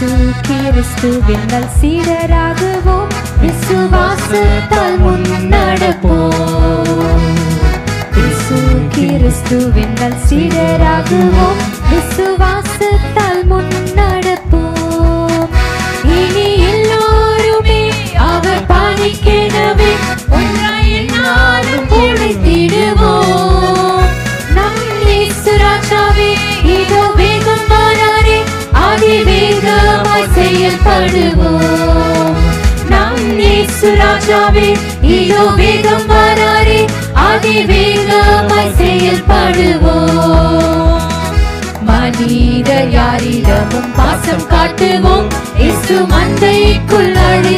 இயேசு கிறிஸ்துவின் நல் சீடராகுவோம் விசுவாசத்தால் முன்னடப்போம் இயேசு கிறிஸ்துவின் நல் சீடராகுவோம் விசுவாசத்தால் முன்னடப்போம் இனி எல்லோருமே அவர் பாணிக்கெனவே ஒன்றாய் என்னாலும் உழைத்திடுவோம் நம் இயேசு ராஜாவே இதோ வேகம் வராரே அதி வேகமாய் செயல்படுவோம் நம் இயேசு ராஜாவே இதோ வேகம் வராரே அதி வேகமாய் செயல்படுவோம் மனிதர் யாரிடமும் பாசம் காட்டுவோம் இயேசு மந்தைக்குள்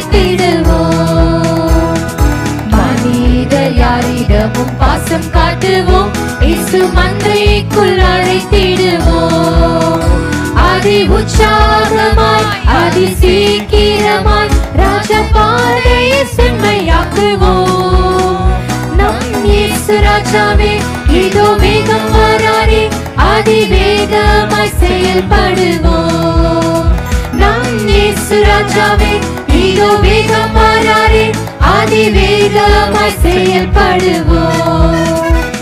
அழைத்திடுவோம் மனிதர் யாரிடமும் பாசம் காட்டுவோம் இயேசு மந்தைக்குள் அழைத்திடுவோம் அதி உற்சாகமாய் அதி சீக்கிரமாய் ராஜபாதையை செம்மையாக்குவோம் நம் இயேசு ராஜாவே இதோ வேகம் வராரே அதி வேகமாய் செயல்படுவோம் நம் இயேசு ராஜாவே இதோ வேகம் வராரே அதி வேகமாய் செயல்படுவோம்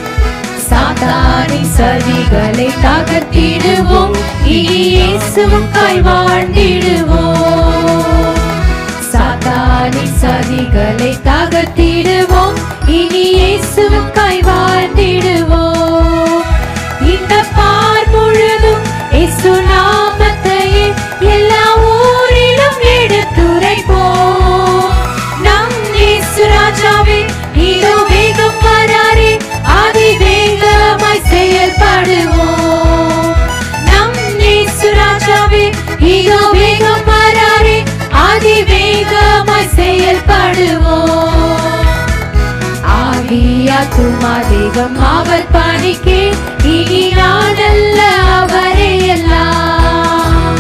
சாத்தானின் சதிகளை தகர்த்திடுவோம் இனி இயேசுவுக்காய் வாழ்ந்திடுவோம் சாத்தானின் சதிகளை தகர்த்திடுவோம் இனி இயேசுவுக்காய் வாழ்ந்திடுவோம் இந்த பார் முழுதும் இயேசு நாமத்தையே எல்லா ஊரிலும் எடுத்துரைப்போம் நம் இயேசு ராஜாவே இதோ வேகம் வராரே அதி வேகமாய் செயல்படுவோம் நம் இயேசு ராஜாவே இதோ வேகம் வராரே அதி வேகமாய் செயல்படுவோம் ஆவியா துமா தேவம் அவர் பணிக்கே இனி நாடல்ல அவரே எல்லாம்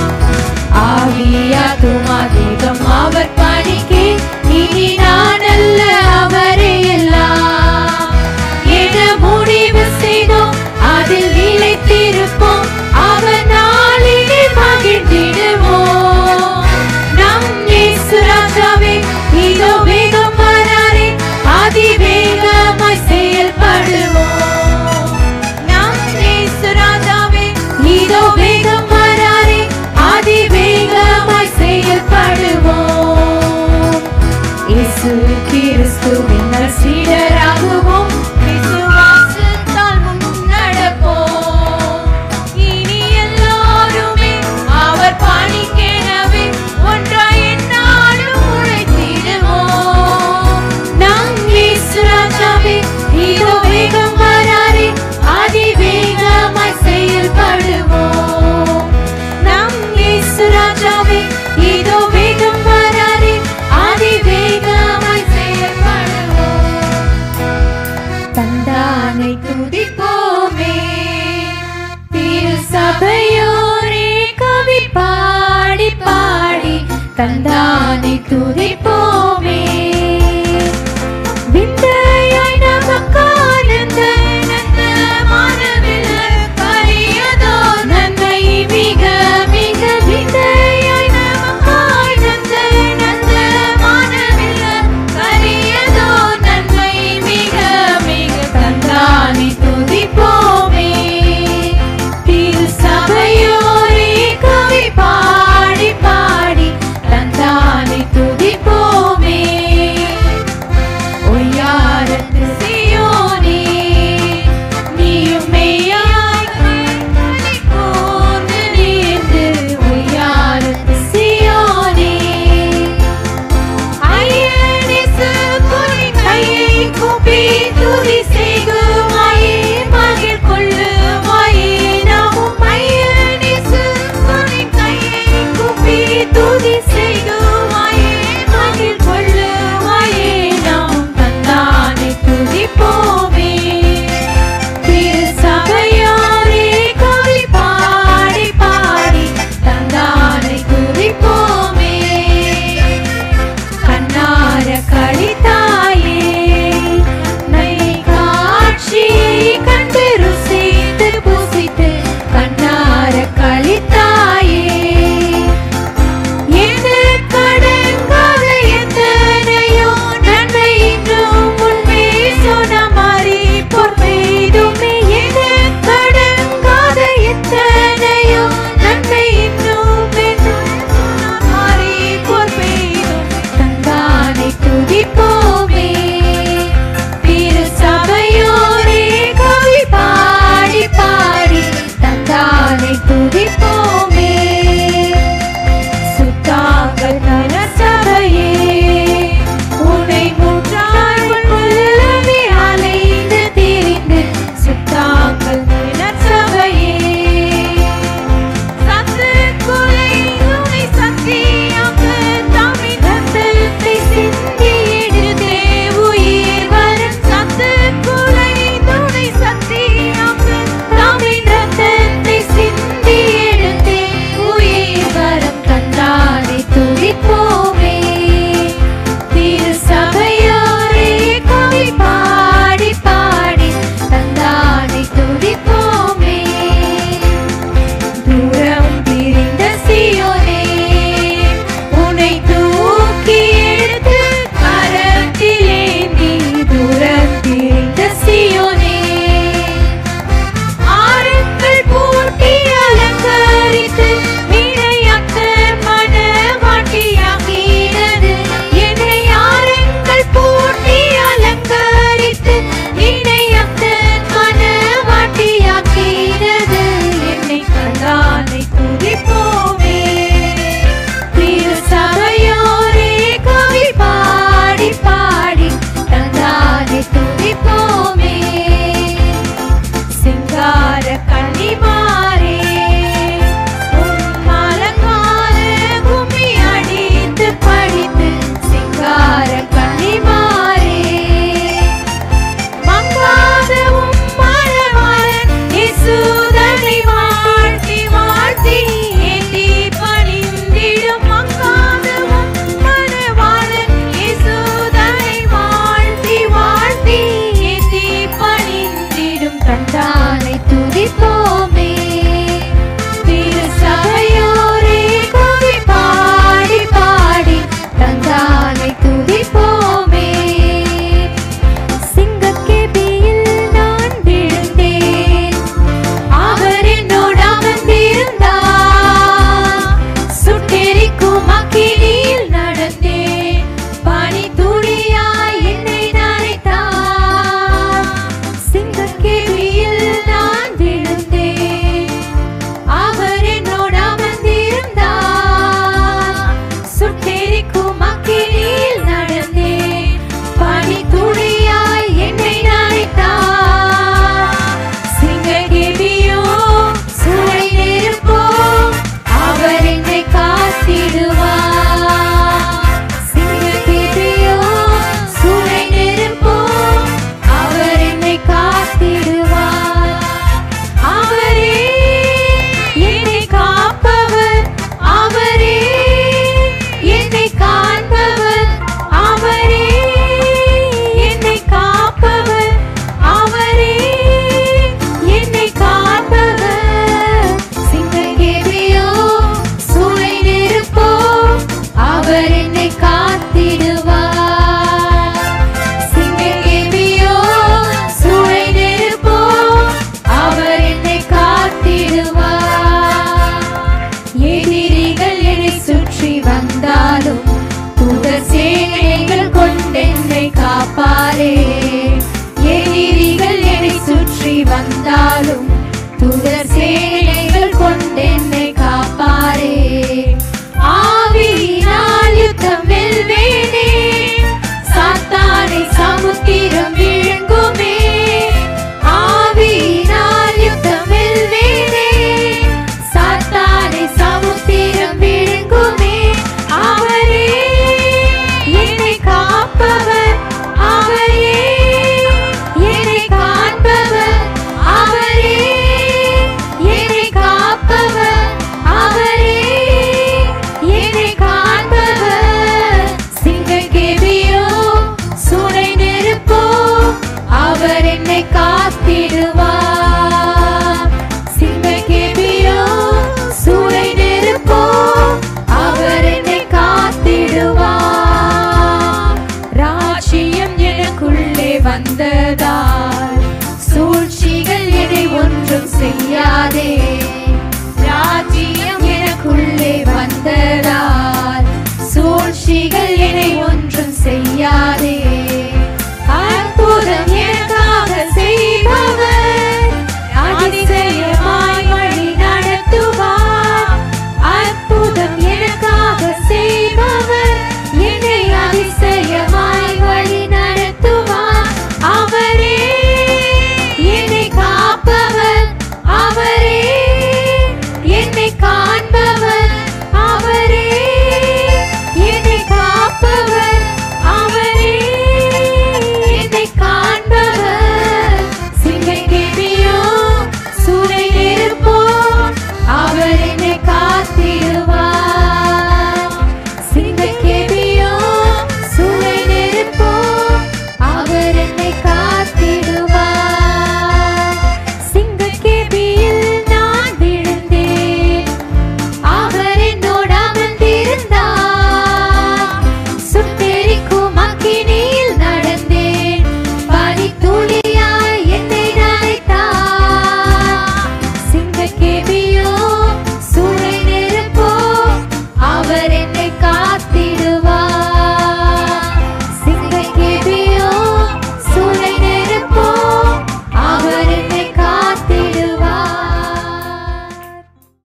ஆவியா துமா தேவம் அவர் பணிக்கே இனி நாடல்ல அவரே எல்லாம் என முடிவு செய்தோம் அதில் நிலைத்திருப்போம் அவர் நாளிலே மகிழ்ந்திடுவோம் நம் இயேசு ராஜாவே இதோ வேகம் வராரே அதி வேகமாய் செயல்படுவோம் நம் இயேசு ராஜாவே இதோ வேகம் வராரே அதி வேகமாய் செயல்படுவோம் இயேசு கிறிஸ்துவின் சீடராகுவோம் விசுவாசத்தால் முன்னடப்போம் இனி எல்லாருமே அவர் பணிக்கெனவே ஒன்றாய் எந்நாளும் உழைத்திடுவோம் நம் இயேசு ராஜாவே இதோ வேகம் வராரே அதி வேகமாய் செயல்படுவோம் நம் இயேசு ராஜாவே இதோ வேகம் வராரே அதி வேகமாய் செயல்படுவோம் தந்தானை துதிப்போமே திரு சபையோரே கவி பாடி பாடி தந்தானை துதிப்போமே விந்தையாய் நமக்கானந்த நந்தமானவில் பரியதோ நன்மை மிக மிக விந்தையாய் நமக்காய் நந்த நந்தமானவில் பரியதோ நன்மை மிக மிக தந்தானை துதிப்போமே திரு சபையோரே கவி பாடி பாடி தந்தானை துதிப்போமே ஒய்யாரத்து சியோனே நீயும் மெய்யாய் களி கூர்ந்து நின்று ஒய்யாரத்து சியோனே ஐயனேசு கொடி கையை கூப்பி துதி செய்குமாயே மகிழ் கொள்ளுமாயே நாமும் ஐயனேசு கொடி கையை கூப்பி துதி செய்குமாயே மகிழ் கொள்ளுமாயே நாமும் தந்தானை துதிப்போமே திரு சபையாரே கவி பாடி பாடி தந்தானை துதிப்போமே கண்ணார கழித்தாயே நைய காப்பாரே எதிரிகள் என்னை சுற்றி வந்தாலும் தூதர் சேனைகள் கொண்டென்னை காப்பாரே ஆவியினால் யுத்தம் வெல்வேனே சாத்தானை சமுத்திரம் விழுங்குமே ஆவியினால் யுத்தம் வெல்வேனே சாத்தானை சமுத்திரம் விழுங்குமே அவரே என்னை காப்பவர் அவரே என்னை காண்பவர் அவரே என்னை காப்பவர் அவரே என்னை காண்பவர் சிங்கக்கேபியோ சூளை நெருப்போ அவர் என்னை காத்திடுவார் சிங்கக்கேபியோ சூளை நெருப்போ அவர் என்னை காத்திடுவார் ராஜ்யம் எனக்குள்ளே வந்ததால் சூழ்ச்சிகள் என்னை ஒன்றும் செய்யாதே ராஜ்யம் எனக்குள்ளே வந்ததால் சூழ்ச்சிகள்